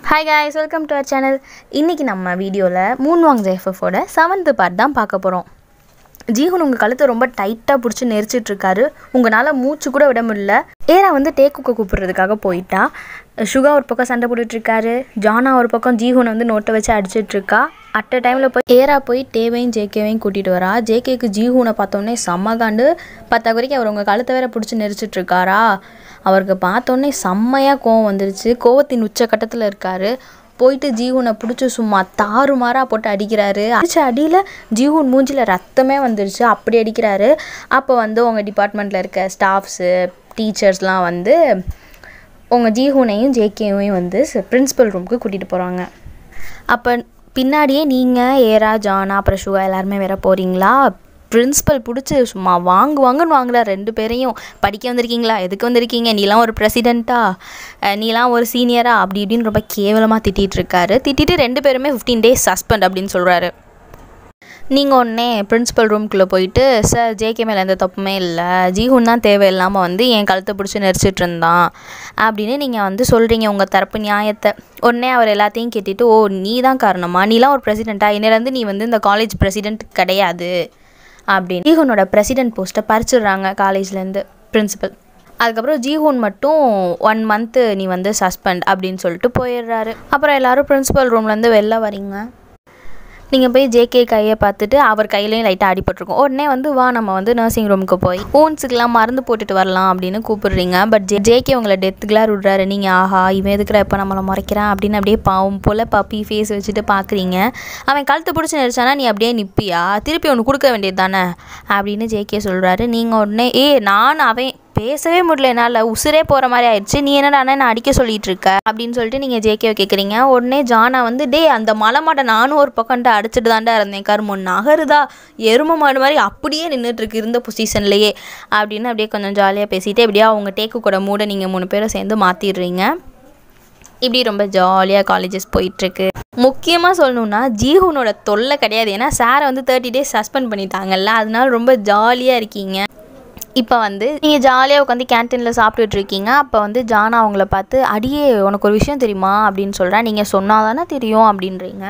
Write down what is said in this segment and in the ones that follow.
hi guys welcome to our channel இன்றைக்கி நம்ம வீடியோவில் மூன் வாங் ஜெஃபோட செவன்த்து பார்ட் தான் பார்க்க போகிறோம் ஜீவன் உங்கள் கழுத்தை ரொம்ப டைட்டாக பிடிச்சி நெரிச்சிட்டு இருக்காரு உங்களால் மூச்சு கூட விட முடியல ஏரா வந்து டேக்குக்கை கூப்பிடுறதுக்காக போயிட்டா சுகா ஒரு பக்கம் சண்டை போட்டுட்டு இருக்காரு ஜானா ஒரு பக்கம் ஜீவனை வந்து நோட்டை வச்சு அடிச்சிட்டு இருக்கா அட் அ டைமில் போய் ஏரா போய் டேவையும் ஜேகேவையும் கூட்டிகிட்டு வரா ஜேகேக்கு ஜீஹூனை பார்த்தோன்னே செம்ம காண்டு பத்தா வரைக்கும் அவர் உங்கள் கழுத்தை வேற பிடிச்சி நெரிச்சிட்டு இருக்காரா அவருக்கு பார்த்தோன்னே செம்மையாக கோவம் வந்துருச்சு கோவத்தின் உச்சக்கட்டத்தில் இருக்காரு போயிட்டு ஜீவனை பிடிச்சி சும்மா தாறுமாறாக போட்டு அடிக்கிறாரு அடிச்ச அடியில் ஜீவன் மூஞ்சில ரத்தமே வந்துருச்சு அப்படி அடிக்கிறாரு அப்போ வந்து உங்கள் டிபார்ட்மெண்ட்டில் இருக்க ஸ்டாஃப்ஸு டீச்சர்ஸ்லாம் வந்து உங்கள் ஜீஹூனையும் ஜேகேவையும் வந்து பிரின்சிபல் ரூமுக்கு கூட்டிகிட்டு போகிறாங்க அப்போ பின்னாடியே நீங்கள் ஏரா ஜானா அப்புறம் சுகா எல்லாருமே வேற போகிறீங்களா பிரின்ஸிபல் பிடிச்சி சும்மா வாங்கு வாங்குன்னு வாங்குறா ரெண்டு பேரையும் படிக்க வந்திருக்கீங்களா எதுக்கு வந்திருக்கீங்க நீலாம் ஒரு பிரசிடெண்ட்டா நீலாம் ஒரு சீனியரா அப்படி இப்படின்னு ரொம்ப கேவலமாக திட்டிகிட்டு இருக்காரு திட்டிட்டு ரெண்டு பேருமே ஃபிஃப்டீன் டேஸ் சஸ்பெண்ட் அப்படின்னு சொல்கிறாரு நீங்கள் உடனே பிரின்ஸிபல் ரூம்குள்ளே போயிட்டு சார் ஜேகே மேலே எந்த தப்புமே இல்லை ஜீஹுன் தான் தேவையில்லாமல் வந்து என் கழுத்தை பிடிச்சி நெரிச்சிட்டு இருந்தான் அப்படின்னு நீங்கள் வந்து சொல்கிறீங்க உங்கள் தரப்பு நியாயத்தை உடனே அவர் எல்லாத்தையும் கேட்டுட்டு ஓ நீ தான் காரணமா நீலாம் ஒரு பிரசிடெண்ட்டா இன்னிலேருந்து நீ வந்து இந்த காலேஜ் பிரசிடெண்ட் கிடையாது அப்படின்னு ஜீஹுனோட பிரசிடெண்ட் போஸ்ட்டை பறிச்சிடுறாங்க காலேஜ்லேருந்து பிரின்சிபல் அதுக்கப்புறம் ஜீஹூன் மட்டும் ஒன் மந்த்து நீ வந்து சஸ்பெண்ட் அப்படின்னு சொல்லிட்டு போயிடுறாரு அப்புறம் எல்லாரும் பிரின்சிபல் ரூம்லேருந்து வெளில வரீங்க நீங்கள் போய் ஜேகே கையை பார்த்துட்டு அவர் கையிலையும் லைட்டாக அடிபட்டிருக்கும் உடனே வந்து வா நம்ம வந்து நர்சிங் ரூமுக்கு போய் ஊன்ஸுக்கெலாம் மருந்து போட்டுட்டு வரலாம் அப்படின்னு கூப்பிடுறீங்க பட் ஜே ஜேகே உங்களை டெத்துக்கெலாம் விடுறாரு நீங்கள் ஆஹா இவன் எதுக்குற இப்போ நம்மளை முறைக்கிறான் அப்படின்னு அப்படியே பாவம் போல் பப்பி ஃபேஸ் வச்சுட்டு பார்க்குறீங்க அவன் கழுத்து பிடிச்சி நடிச்சானா நீ அப்படியே நிற்பியா திருப்பி ஒன்று கொடுக்க வேண்டியது தானே அப்படின்னு ஜேகே சொல்கிறாரு நீங்கள் உடனே ஏ நான் அவன் பேசவே முடியல என்னால் உசுரே போகிற மாதிரி ஆயிடுச்சு நீ என்னடா நான் அடிக்க சொல்லிட்டு இருக்க அப்படின்னு சொல்லிட்டு நீங்கள் ஜேகேவை கேட்குறீங்க உடனே ஜானா வந்து டே அந்த மலை மாட்டை நானும் ஒரு பக்கம்ட்டு அடிச்சுட்டு தாண்டா இருந்தேன் கருமம் நகருதா எரும மாடு மாதிரி அப்படியே நின்றுட்டு இருக்கு இருந்த பொசிஷன்லேயே அப்படின்னு அப்படியே கொஞ்சம் ஜாலியாக பேசிட்டு எப்படியா அவங்க டேக்கு கூட மூட நீங்கள் மூணு பேரும் சேர்ந்து மாற்றிடுறீங்க இப்படி ரொம்ப ஜாலியாக காலேஜஸ் போயிட்டுருக்கு முக்கியமாக சொல்லணுன்னா ஜீஹூனோட தொல்லை கிடையாது ஏன்னா சாரை வந்து தேர்ட்டி டேஸ் சஸ்பெண்ட் பண்ணிட்டாங்கல்ல அதனால ரொம்ப ஜாலியாக இருக்கீங்க இப்போ வந்து நீங்கள் ஜாலியாக உட்காந்து கேன்டீனில் சாப்பிட்டுட்டு இருக்கீங்க அப்போ வந்து ஜானா அவங்கள பார்த்து அடியே உனக்கு ஒரு விஷயம் தெரியுமா அப்படின்னு சொல்கிறேன் நீங்கள் சொன்னால் தானே தெரியும் அப்படின்றீங்க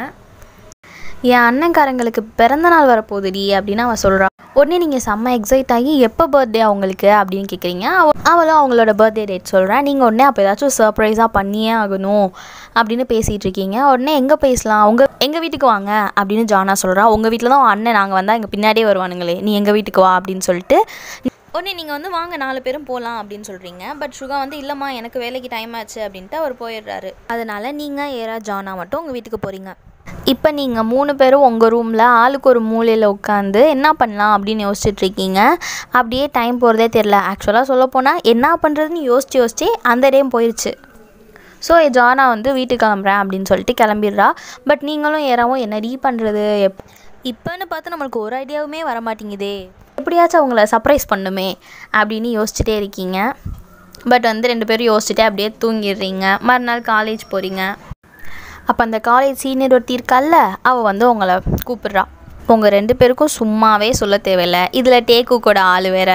என் அண்ணன்காரங்களுக்கு பிறந்த நாள் வரப்போகுதுடி அப்படின்னு அவன் சொல்கிறான் உடனே நீங்கள் செம்ம எக்ஸைட் ஆகி எப்போ பர்த்டே அவங்களுக்கு அப்படின்னு கேட்குறீங்க அவ அவளும் அவங்களோட பர்த்டே டேட் சொல்கிறேன் நீங்கள் உடனே அப்போ ஏதாச்சும் சர்ப்ரைஸாக பண்ணியே ஆகணும் அப்படின்னு பேசிகிட்டு இருக்கீங்க உடனே எங்கே பேசலாம் உங்கள் எங்கள் வீட்டுக்கு வாங்க அப்படின்னு ஜானா சொல்கிறா உங்கள் வீட்டில் தான் உன் அண்ணன் நாங்கள் வந்தால் எங்கள் பின்னாடியே வருவானுங்களே நீ எங்கள் வீட்டுக்கு வா அப்படின்னு சொல்லிட்டு உடனே நீங்கள் வந்து வாங்க நாலு பேரும் போகலாம் அப்படின்னு சொல்கிறீங்க பட் சுகா வந்து இல்லைம்மா எனக்கு வேலைக்கு டைம் ஆச்சு அப்படின்ட்டு அவர் போயிடுறாரு அதனால் நீங்கள் ஏரா ஜானா மட்டும் உங்கள் வீட்டுக்கு போகிறீங்க இப்போ நீங்கள் மூணு பேரும் உங்கள் ரூமில் ஆளுக்கு ஒரு மூலையில் உட்காந்து என்ன பண்ணலாம் அப்படின்னு யோசிச்சுட்டு இருக்கீங்க அப்படியே டைம் போகிறதே தெரில ஆக்சுவலாக சொல்லப்போனால் என்ன பண்ணுறதுன்னு யோசிச்சு யோசிச்சு அந்த டேம் போயிடுச்சு ஸோ ஜானா வந்து வீட்டுக்கு கிளம்புறேன் அப்படின்னு சொல்லிட்டு கிளம்பிடுறா பட் நீங்களும் ஏறாவும் என்ன ரீ பண்ணுறது எப் இப்போன்னு பார்த்து நம்மளுக்கு ஒரு ஐடியாவுமே வர மாட்டேங்குதே எப்படியாச்சும் அவங்கள சர்ப்ரைஸ் பண்ணுமே அப்படின்னு யோசிச்சுட்டே இருக்கீங்க பட் வந்து ரெண்டு பேரும் யோசிச்சுட்டே அப்படியே தூங்கிடுறீங்க மறுநாள் காலேஜ் போகிறீங்க அப்போ அந்த காலேஜ் சீனியர் ஒருத்தி இருக்கால்ல அவள் வந்து உங்களை கூப்பிடுறா உங்கள் ரெண்டு பேருக்கும் சும்மாவே சொல்ல தேவையில்ல இதில் டேக்கு கூட ஆள் வேற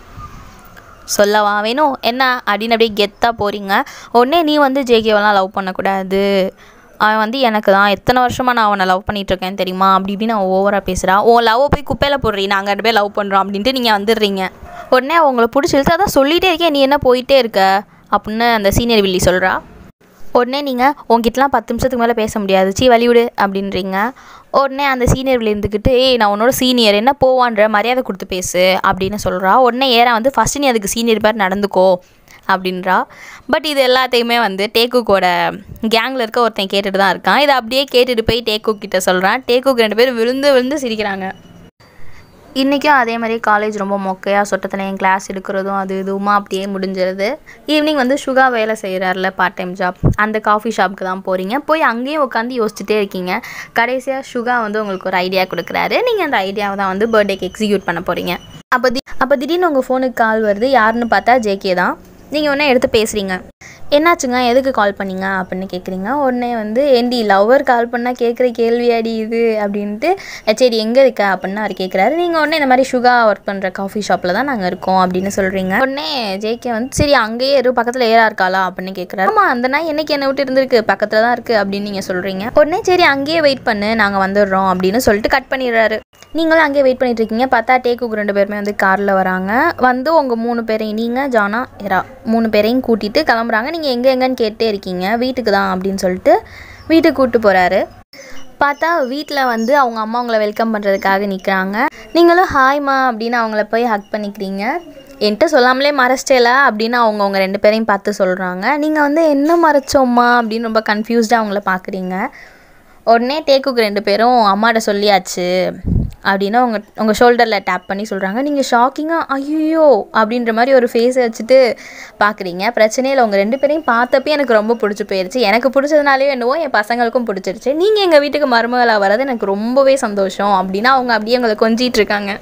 சொல்லவா வேணும் என்ன அப்படின்னு அப்படியே கெத்தாக போகிறீங்க உடனே நீ வந்து ஜேகேவெல்லாம் லவ் பண்ணக்கூடாது அவன் வந்து எனக்கு தான் எத்தனை வருஷமாக நான் அவனை லவ் பண்ணிட்டு இருக்கேன் தெரியுமா அப்படி இப்படின்னு அவன் ஓவராக பேசுகிறா உன் லவ்வை போய் குப்பையில் போடுறீ நாங்கள் ரெண்டு பேர் லவ் பண்ணுறோம் அப்படின்ட்டு நீங்கள் வந்துடுறீங்க உடனே அவங்கள பிடிச்சி இழுத்து அதான் சொல்லிகிட்டே இருக்கேன் நீ என்ன போயிட்டே இருக்க அப்படின்னு அந்த சீனியர் வில்லி சொல்கிறா உடனே நீங்கள் உங்ககிட்டலாம் பத்து நிமிஷத்துக்கு மேலே பேச முடியாது சீ வழிவிடு அப்படின்றீங்க உடனே அந்த சீனியர் இருந்துக்கிட்டு ஏய் நான் உன்னோட சீனியர் என்ன போவான்ற மரியாதை கொடுத்து பேசு அப்படின்னு சொல்கிறா உடனே ஏறா வந்து ஃபஸ்ட்டு நீ அதுக்கு சீனியர் பேர் நடந்துக்கோ அப்படின்றா பட் இது எல்லாத்தையுமே வந்து டேக்குக்கோட கேங்கில் இருக்க ஒருத்தன் கேட்டுட்டு தான் இருக்கான் இதை அப்படியே கேட்டுட்டு போய் டேக்குக் கிட்ட சொல்கிறான் டேக்குக்கு ரெண்டு பேரும் விழுந்து விழுந்து சிரிக்கிறாங்க இன்றைக்கும் அதே மாதிரி காலேஜ் ரொம்ப மொக்கையாக சொட்டத்தில் என் கிளாஸ் எடுக்கிறதும் அது இதுவுமா அப்படியே முடிஞ்சிருது ஈவினிங் வந்து சுகா வேலை செய்கிறாருல பார்ட் டைம் ஜாப் அந்த காஃபி ஷாப்புக்கு தான் போகிறீங்க போய் அங்கேயும் உட்காந்து யோசிச்சுட்டே இருக்கீங்க கடைசியாக சுகா வந்து உங்களுக்கு ஒரு ஐடியா கொடுக்குறாரு நீங்கள் அந்த ஐடியாவை தான் வந்து பர்த்டேக்கு எக்ஸிக்யூட் பண்ண போகிறீங்க அப்போ தி அப்போ திடீர்னு உங்கள் ஃபோனுக்கு கால் வருது யாருன்னு பார்த்தா ஜேகே தான் நீங்கள் ஒன்றே எடுத்து பேசுகிறீங்க என்னாச்சுங்க எதுக்கு கால் பண்ணீங்க அப்படின்னு கேட்குறீங்க உடனே வந்து ஏண்டி லவ்வர் கால் பண்ணால் கேட்குற கேள்வியாடி இது அப்படின்ட்டு "அஹ் சரி எங்கே இருக்க அப்படின்னு அவர் கேட்குறாரு நீங்கள் உடனே இந்த மாதிரி சுகா ஒர்க் பண்ணுற காஃபி ஷாப்பில் தான் நாங்கள் இருக்கோம் அப்படின்னு சொல்கிறீங்க உடனே ஜேகே வந்து சரி அங்கேயே இரு பக்கத்தில் ஏறா இருக்காளா அப்படின்னு கேட்குறாரு ஆமாம் அந்த நாய் என்னைக்கு என்னை விட்டு இருந்திருக்கு பக்கத்தில் தான் இருக்குது அப்படின்னு நீங்கள் சொல்கிறீங்க உடனே சரி அங்கேயே வெயிட் பண்ணு நாங்கள் வந்துடுறோம் அப்படின்னு சொல்லிட்டு கட் பண்ணிடுறாரு நீங்களும் அங்கேயே வெயிட் பண்ணிட்டு இருக்கீங்க பார்த்தா டேக்குக்கு ரெண்டு பேருமே வந்து காரில் வராங்க வந்து உங்கள் மூணு பேரையும் நீங்கள் ஜானா எரா மூணு பேரையும் கூட்டிகிட்டு கிளம்புறாங்க நீங்கள் எங்கே எங்கன்னு கேட்டே இருக்கீங்க வீட்டுக்கு தான் அப்படின்னு சொல்லிட்டு வீட்டுக்கு கூப்பிட்டு போகிறாரு பார்த்தா வீட்டில் வந்து அவங்க அம்மா உங்களை வெல்கம் பண்ணுறதுக்காக நிற்கிறாங்க நீங்களும் ஹாய்மா அப்படின்னு அவங்கள போய் ஹக் பண்ணிக்கிறீங்க என்கிட்ட சொல்லாமலே மறைச்சிட்டேல அப்படின்னு அவங்க அவங்க ரெண்டு பேரையும் பார்த்து சொல்கிறாங்க நீங்கள் வந்து என்ன மறைச்சோம்மா அப்படின்னு ரொம்ப கன்ஃபியூஸ்டாக அவங்கள பார்க்குறீங்க உடனே டேக்குக்கு ரெண்டு பேரும் அம்மாட்ட சொல்லியாச்சு அப்படின்னு அவங்க உங்கள் ஷோல்டரில் டேப் பண்ணி சொல்கிறாங்க நீங்கள் ஷாக்கிங்காக ஐயோ அப்படின்ற மாதிரி ஒரு ஃபேஸை வச்சுட்டு பார்க்குறீங்க பிரச்சனையே இல்லை உங்கள் ரெண்டு பேரையும் பார்த்தப்பே எனக்கு ரொம்ப பிடிச்சி போயிடுச்சு எனக்கு பிடிச்சதுனாலே என்னவோ என் பசங்களுக்கும் பிடிச்சிருச்சு நீங்கள் எங்கள் வீட்டுக்கு மருமகளாக வர்றது எனக்கு ரொம்பவே சந்தோஷம் அப்படின்னா அவங்க அப்படியே எங்களை கொஞ்சிட்டு இருக்காங்க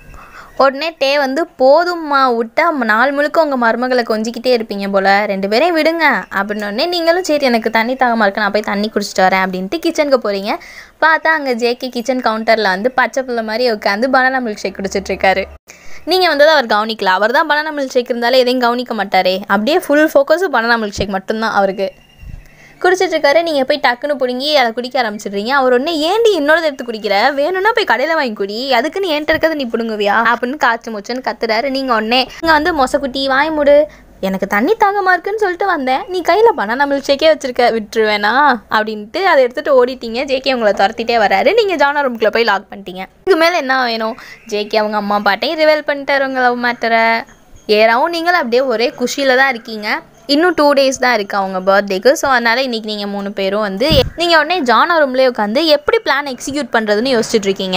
உடனே டே வந்து போதும்மா விட்டா நாள் முழுக்க உங்கள் மருமகளை கொஞ்சிக்கிட்டே இருப்பீங்க போல் ரெண்டு பேரையும் விடுங்க அப்படின்னு உடனே நீங்களும் சரி எனக்கு தண்ணி தாகமாக இருக்கு நான் போய் தண்ணி குடிச்சிட்டு வரேன் அப்படின்ட்டு கிச்சனுக்கு போகிறீங்க பார்த்தா அங்கே ஜேகே கிச்சன் கவுண்டரில் வந்து பச்சை பிள்ளை மாதிரி உட்காந்து பனானா மில்க் ஷேக் குடிச்சிட்ருக்காரு நீங்கள் வந்ததை அவர் கவனிக்கல அவர் தான் பனானா மில்க் ஷேக் இருந்தாலே எதையும் கவனிக்க மாட்டாரே அப்படியே ஃபுல் ஃபோக்கஸும் பனானா மில்க் ஷேக் மட்டும்தான் அவருக்கு குடிச்சிட்டு இருக்காரு நீங்கள் போய் டக்குன்னு பிடுங்கி அதை குடிக்க ஆரம்பிச்சிடுறீங்க அவர் உடனே ஏண்டி இன்னொரு எடுத்து குடிக்கிற வேணும்னா போய் கடையில் வாங்கி குடி அதுக்குன்னு என்கிட்ட இருக்கிறது நீ பிடுங்குவியா அப்படின்னு காய்ச்சி மூச்சுன்னு கத்துறாரு நீங்கள் உடனே நீங்கள் வந்து மொசக்குட்டி வாய் மூடு எனக்கு தண்ணி தாகமாக இருக்குன்னு சொல்லிட்டு வந்தேன் நீ கையில் பனானா மில்க் ஷேக்கே வச்சிருக்க விட்டுருவேனா அப்படின்ட்டு அதை எடுத்துகிட்டு ஓடிட்டீங்க ஜேகே உங்களை துரத்திட்டே வராரு நீங்கள் ஜானா ரூம்குள்ளே போய் லாக் பண்ணிட்டீங்க இதுக்கு மேலே என்ன வேணும் ஜேகே அவங்க அம்மா பாட்டையும் ரிவெல் பண்ணிட்டாரு உங்கள் லவ் மேட்டரை ஏறாவும் நீங்களும் அப்படியே ஒரே குஷியில் தான் இருக்கீங்க இன்னும் டூ டேஸ் தான் இருக்குது அவங்க பர்த்டேக்கு ஸோ அதனால் இன்றைக்கி நீங்கள் மூணு பேரும் வந்து நீங்கள் உடனே ஜானா ரூம்லேயே உட்காந்து எப்படி பிளான் எக்ஸிக்யூட் பண்ணுறதுன்னு யோசிச்சுட்டு இருக்கீங்க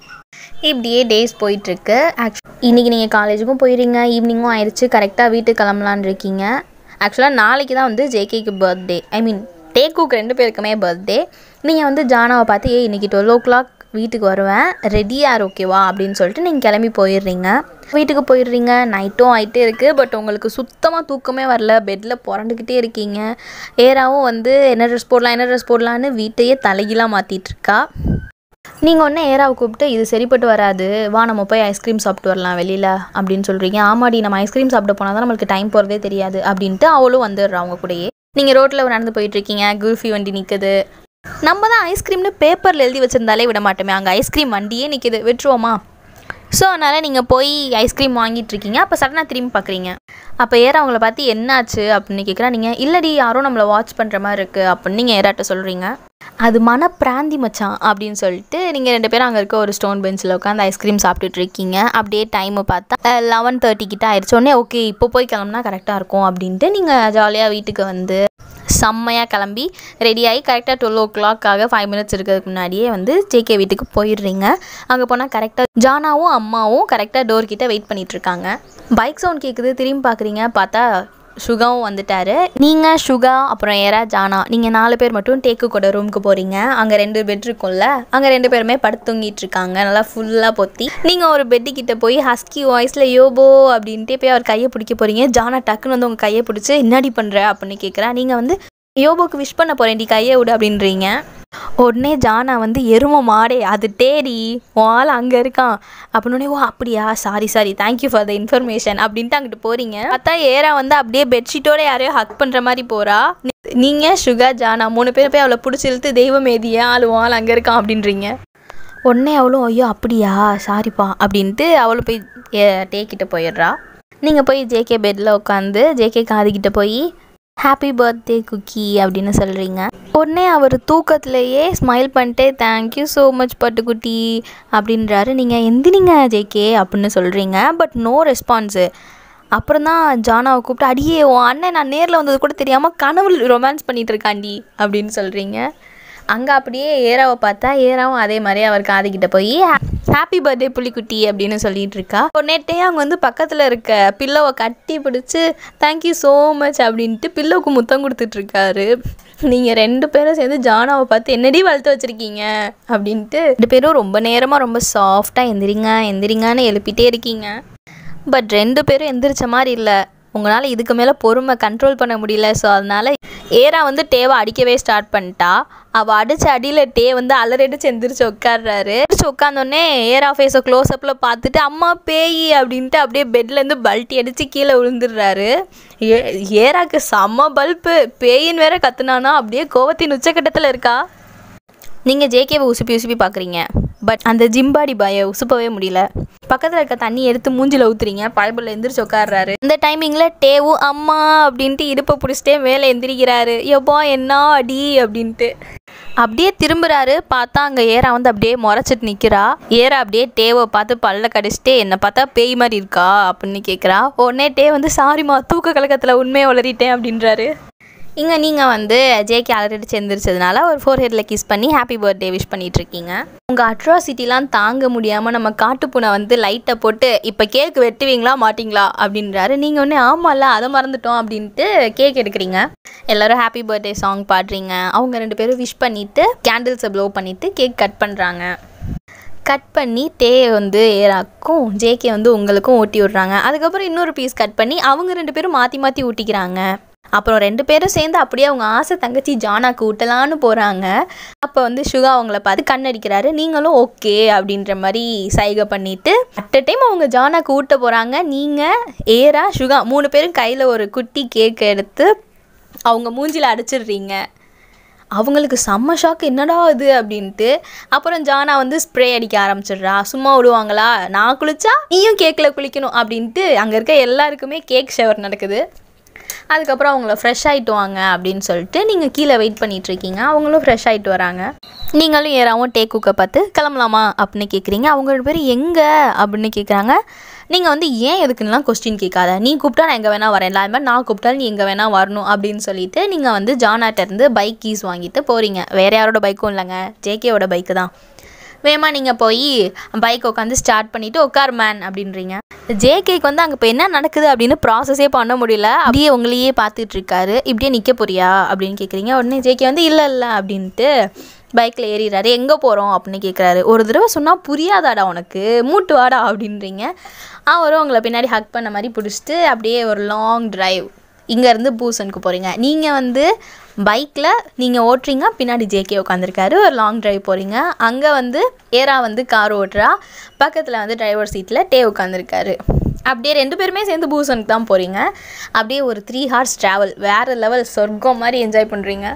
இப்படியே டேஸ் போயிட்டுருக்கு ஆக்சுவலி இன்றைக்கி நீங்கள் காலேஜுக்கும் போயிடுறீங்க ஈவினிங்கும் ஆயிடுச்சு கரெக்டாக வீட்டுக்கு கிளம்பலான்னு இருக்கீங்க ஆக்சுவலாக நாளைக்கு தான் வந்து ஜேகேக்கு பர்த்டே ஐ மீன் டேக்குக்கு ரெண்டு பேருக்குமே பர்த்டே நீங்கள் வந்து ஜானாவை பார்த்து ஏ இன்றைக்கி டுவெல் ஓ கிளாக் வீட்டுக்கு வருவேன் ரெடியார் ஓகேவா அப்படின்னு சொல்லிட்டு நீங்கள் கிளம்பி போயிடுறீங்க வீட்டுக்கு போயிடுறீங்க நைட்டும் ஆகிட்டே இருக்குது பட் உங்களுக்கு சுத்தமாக தூக்கமே வரல பெட்டில் புரண்டுக்கிட்டே இருக்கீங்க ஏராவும் வந்து என்ன ட்ரெஸ் போடலாம் என்ன ட்ரெஸ் போடலான்னு வீட்டையே தலைகீழாக மாற்றிட்டு இருக்கா நீங்கள் ஒன்று ஏராவை கூப்பிட்டு இது சரிப்பட்டு வராது வா நம்ம போய் ஐஸ்கிரீம் சாப்பிட்டு வரலாம் வெளியில் அப்படின்னு சொல்கிறீங்க ஆமாடி நம்ம ஐஸ்கிரீம் சாப்பிட போனால் தான் நம்மளுக்கு டைம் போகிறதே தெரியாது அப்படின்ட்டு அவளும் வந்துடுறா அவங்க கூடயே நீங்கள் ரோட்டில் நடந்து போயிட்டுருக்கீங்க குல்ஃபி வண்டி நிற்குது நம்ம தான் ஐஸ்கிரீம்னு பேப்பரில் எழுதி வச்சுருந்தாலே விட மாட்டோமே அங்கே ஐஸ்கிரீம் வண்டியே நிற்கிது விட்டுருவோமா ஸோ அதனால் நீங்கள் போய் ஐஸ்கிரீம் வாங்கிட்டு இருக்கீங்க அப்போ சடனாக திரும்பி பார்க்குறீங்க அப்போ ஏற அவங்கள பார்த்து என்னாச்சு அப்படின்னு கேட்குறா நீங்கள் இல்லடி யாரும் நம்மளை வாட்ச் பண்ணுற மாதிரி இருக்குது அப்படின்னு நீங்கள் ஏறாட்ட சொல்கிறீங்க அது மன பிராந்தி மச்சான் அப்படின்னு சொல்லிட்டு நீங்கள் ரெண்டு பேரும் அங்கே இருக்க ஒரு ஸ்டோன் பெஞ்சில் உட்காந்து ஐஸ்கிரீம் சாப்பிட்டுட்டு இருக்கீங்க அப்படியே டைமை பார்த்தா லெவன் தேர்ட்டி கிட்ட ஆயிடுச்சு உடனே ஓகே இப்போ போய் கிளம்புனா கரெக்டாக இருக்கும் அப்படின்ட்டு நீங்கள் ஜாலியாக வீட்டுக்கு வந்து செம்மையாக கிளம்பி ரெடியாகி கரெக்டாக டுவெல் ஓ கிளாக்காக ஃபைவ் மினிட்ஸ் இருக்கிறதுக்கு முன்னாடியே வந்து ஜேகே வீட்டுக்கு போயிடுறீங்க அங்கே போனால் கரெக்டாக ஜானாவும் அம்மாவும் கரெக்டாக டோர் கிட்ட வெயிட் பண்ணிட்டு இருக்காங்க பைக் சவுண்ட் கேட்குது திரும்பி பார்க்குறீங்க பார்த்தா சுகாவும் வந்துட்டாரு நீங்கள் சுகா அப்புறம் ஏரா ஜானா நீங்கள் நாலு பேர் மட்டும் டேக்கு கூட ரூமுக்கு போகிறீங்க அங்கே ரெண்டு பெட் இருக்கும்ல அங்கே ரெண்டு பேருமே படுத்து தூங்கிட்டு இருக்காங்க நல்லா ஃபுல்லாக பொத்தி நீங்கள் ஒரு பெட்டு கிட்ட போய் ஹஸ்கி வாய்ஸில் யோபோ அப்படின்ட்டு போய் அவர் கையை பிடிக்க போகிறீங்க ஜானா டக்குன்னு வந்து உங்கள் கையை பிடிச்சி என்னடி பண்ணுற அப்படின்னு கேட்குறா நீங்கள் வந்து யோபோக்கு விஷ் பண்ண போகிறேன் டி கையை விடு அப்படின்றீங்க உடனே ஜானா வந்து எரும மாடே அது டேடி வால் அங்கே இருக்கான் அப்படின்னே ஓ அப்படியா sorry sorry thank you for the information அப்படின்ட்டு அங்கிட்டு போகிறீங்க பார்த்தா ஏரா வந்து அப்படியே பெட்ஷீட்டோட யாரையோ ஹக் பண்ணுற மாதிரி போகிறா நீங்கள் சுகா ஜானா மூணு பேர் போய் அவளை பிடிச்சி இழுத்து தெய்வம் ஏதியா ஆளு வால் அங்கே இருக்கான் அப்படின்றீங்க உடனே அவளும் ஐயோ அப்படியா சாரிப்பா அப்படின்ட்டு அவளும் போய் டேக்கிட்ட போயிடுறா நீங்கள் போய் ஜேகே பெட்டில் உட்காந்து ஜேகே காதுகிட்ட போய் ஹாப்பி பர்த்டே குக்கி அப்படின்னு சொல்கிறீங்க உடனே அவர் தூக்கத்திலேயே ஸ்மைல் பண்ணிட்டே தேங்க்யூ ஸோ மச் பட்டுக்குட்டி அப்படின்றாரு நீங்கள் எந்திரிங்க ஜேகே அப்படின்னு சொல்கிறீங்க பட் நோ ரெஸ்பான்ஸு அப்புறம் தான் ஜானாவை கூப்பிட்டு அடியே உன் அண்ணன் நான் நேரில் வந்தது கூட தெரியாமல் கனவுல ரொமான்ஸ் பண்ணிட்டு இருக்காண்டி அப்படின்னு சொல்கிறீங்க அங்கே அப்படியே ஏராவை பார்த்தா ஏராவும் அதே மாதிரி அவர் காதுகிட்ட போய் ஹாப்பி பர்த்டே புள்ளிக்குட்டி அப்படின்னு சொல்லிட்டு இருக்கா உடனேட்டே அவங்க வந்து பக்கத்தில் இருக்க பில்லோவை கட்டி பிடிச்சி தேங்க்யூ ஸோ மச் அப்படின்ட்டு பில்லோவுக்கு முத்தம் கொடுத்துட்ருக்காரு நீங்கள் ரெண்டு பேரும் சேர்ந்து ஜானாவை பார்த்து என்னடி வளர்த்து வச்சுருக்கீங்க அப்படின்ட்டு ரெண்டு பேரும் ரொம்ப நேரமாக ரொம்ப சாஃப்டாக எந்திரிங்க எந்திரிங்கன்னு எழுப்பிட்டே இருக்கீங்க பட் ரெண்டு பேரும் எந்திரிச்ச மாதிரி இல்லை உங்களால் இதுக்கு மேலே பொறுமை கண்ட்ரோல் பண்ண முடியல ஸோ அதனால் ஏரா வந்து டேவை அடிக்கவே ஸ்டார்ட் பண்ணிட்டா அவள் அடித்த அடியில் டே வந்து அலறடிச்சு எந்திரிச்சு உட்காடுறாரு எந்திரிச்சு உட்காந்தோடனே ஏரா ஃபேஸை க்ளோஸ்அப்பில் பார்த்துட்டு அம்மா பேய் அப்படின்ட்டு அப்படியே பெட்லேருந்து பல்ட்டி அடித்து கீழே விழுந்துடுறாரு ஏ ஏராக்கு செம்ம பல்ப்பு பேயின்னு வேற கத்துனானா அப்படியே கோவத்தின் உச்சக்கட்டத்தில் இருக்கா நீங்கள் ஜேகேவை உசுப்பி உசுப்பி பார்க்குறீங்க பட் அந்த ஜிம்பாடி பாயை உசுப்பவே முடியல பக்கத்தில் இருக்க தண்ணி எடுத்து மூஞ்சில் ஊற்றுறீங்க பைபிளில் எந்திரிச்சு உட்காடுறாரு இந்த டைமிங்கில் டேவு அம்மா அப்படின்ட்டு இடுப்பை பிடிச்சிட்டே மேலே எந்திரிக்கிறாரு எப்பா என்ன அடி அப்படின்ட்டு அப்படியே திரும்புறாரு பார்த்தா அங்கே ஏரா வந்து அப்படியே முறைச்சிட்டு நிற்கிறா ஏரா அப்படியே டேவை பார்த்து பல்ல கடிச்சிட்டே என்னை பார்த்தா பேய் மாதிரி இருக்கா அப்படின்னு கேட்குறா உடனே டே வந்து சாரிம்மா தூக்க கலக்கத்தில் உண்மையை வளரிட்டேன் அப்படின்றாரு இங்கே நீங்கள் வந்து ஜேகே அலரடிச்சு எந்திரிச்சதுனால ஒரு ஃபோர் ஹெட்டில் கிஸ் பண்ணி ஹாப்பி பர்த்டே விஷ் பண்ணிட்டு இருக்கீங்க உங்கள் அட்ராசிட்டிலாம் தாங்க முடியாமல் நம்ம காட்டுப்பூனை வந்து லைட்டை போட்டு இப்போ கேக் வெட்டுவீங்களா மாட்டிங்களா அப்படின்றாரு நீங்கள் ஒன்று ஆமாம்ல அதை மறந்துட்டோம் அப்படின்ட்டு கேக் எடுக்கிறீங்க எல்லாரும் ஹாப்பி பர்த்டே சாங் பாடுறீங்க அவங்க ரெண்டு பேரும் விஷ் பண்ணிவிட்டு கேண்டில்ஸை ப்ளோ பண்ணிவிட்டு கேக் கட் பண்ணுறாங்க கட் பண்ணி டே வந்து ஏராக்கும் ஜேகே வந்து உங்களுக்கும் ஊட்டி விட்றாங்க அதுக்கப்புறம் இன்னொரு பீஸ் கட் பண்ணி அவங்க ரெண்டு பேரும் மாற்றி மாற்றி ஊட்டிக்கிறாங்க அப்புறம் ரெண்டு பேரும் சேர்ந்து அப்படியே அவங்க ஆசை தங்கச்சி ஜானாக்கு ஊட்டலான்னு போகிறாங்க அப்போ வந்து சுகா அவங்கள பார்த்து கண்ணடிக்கிறாரு நீங்களும் ஓகே அப்படின்ற மாதிரி சைகை பண்ணிட்டு அட் அ டைம் அவங்க ஜானாக்கு ஊட்ட போகிறாங்க நீங்கள் ஏரா சுகா மூணு பேரும் கையில் ஒரு குட்டி கேக் எடுத்து அவங்க மூஞ்சில அடிச்சிடுறீங்க அவங்களுக்கு செம்ம ஷாக் என்னடா இது அப்படின்ட்டு அப்புறம் ஜானா வந்து ஸ்ப்ரே அடிக்க ஆரம்பிச்சிடுறா சும்மா விடுவாங்களா நான் குளிச்சா நீயும் கேக்கில் குளிக்கணும் அப்படின்ட்டு அங்கே இருக்க எல்லாருக்குமே கேக் ஷவர் நடக்குது அதுக்கப்புறம் அவங்கள ஃப்ரெஷ் ஆகிட்டு வாங்க அப்படின்னு சொல்லிட்டு நீங்கள் கீழே வெயிட் பண்ணிட்டு இருக்கீங்க அவங்களும் ஃப்ரெஷ் ஆகிட்டு வராங்க நீங்களும் ஏறாவும் டேக் குக்கை பார்த்து கிளம்பலாமா அப்படின்னு கேட்குறீங்க அவங்க ரெண்டு பேரும் எங்கே அப்படின்னு கேட்குறாங்க நீங்கள் வந்து ஏன் எதுக்குன்னுலாம் கொஸ்டின் கேட்காத நீ கூப்பிட்டா நான் எங்கே வேணால் வரேன் அது மாதிரி நான் கூப்பிட்டாலும் நீ எங்கே வேணால் வரணும் அப்படின்னு சொல்லிட்டு நீங்கள் வந்து ஜானாட்டேருந்து பைக் கீஸ் வாங்கிட்டு போகிறீங்க வேறு யாரோட பைக்கும் இல்லைங்க ஜேகேவோட பைக்கு தான் வேமா நீங்கள் போய் பைக் உட்காந்து ஸ்டார்ட் பண்ணிவிட்டு உட்கார் மேன் அப்படின்றீங்க ஜேகேக்கு வந்து அங்கே இப்போ என்ன நடக்குது அப்படின்னு ப்ராசஸே பண்ண முடியல அப்படியே உங்களையே பார்த்துட்டு இருக்காரு இப்படியே நிற்க போறியா அப்படின்னு கேட்குறீங்க உடனே ஜேகே வந்து இல்லை இல்லை அப்படின்ட்டு பைக்கில் ஏறிடுறாரு எங்கே போகிறோம் அப்படின்னு கேட்குறாரு ஒரு தடவை சொன்னால் புரியாதாடா உனக்கு மூட்டு வாடா அப்படின்றீங்க அவரும் உங்களை பின்னாடி ஹக் பண்ண மாதிரி பிடிச்சிட்டு அப்படியே ஒரு லாங் டிரைவ் இங்கேருந்து பூசனுக்கு போகிறீங்க நீங்கள் வந்து பைக்கில் நீங்கள் ஓட்டுறீங்க பின்னாடி ஜேகே உட்காந்துருக்காரு ஒரு லாங் டிரைவ் போகிறீங்க அங்கே வந்து ஏரா வந்து கார் ஓட்டுறா பக்கத்தில் வந்து டிரைவர் சீட்டில் டே உட்காந்துருக்காரு அப்படியே ரெண்டு பேருமே சேர்ந்து பூசனுக்கு தான் போகிறீங்க அப்படியே ஒரு த்ரீ ஹார்ஸ் ட்ராவல் வேறு லெவல் சொர்க்கம் மாதிரி என்ஜாய் பண்ணுறீங்க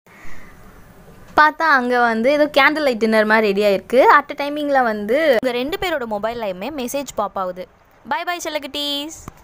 பார்த்தா அங்கே வந்து ஏதோ கேண்டில் லைட் டின்னர் மாதிரி ரெடியாக இருக்குது அட் டைமிங்கில் வந்து உங்கள் ரெண்டு பேரோட மொபைல்லையுமே மெசேஜ் பாப் ஆகுது பை பை செல்லகுட்டீஸ்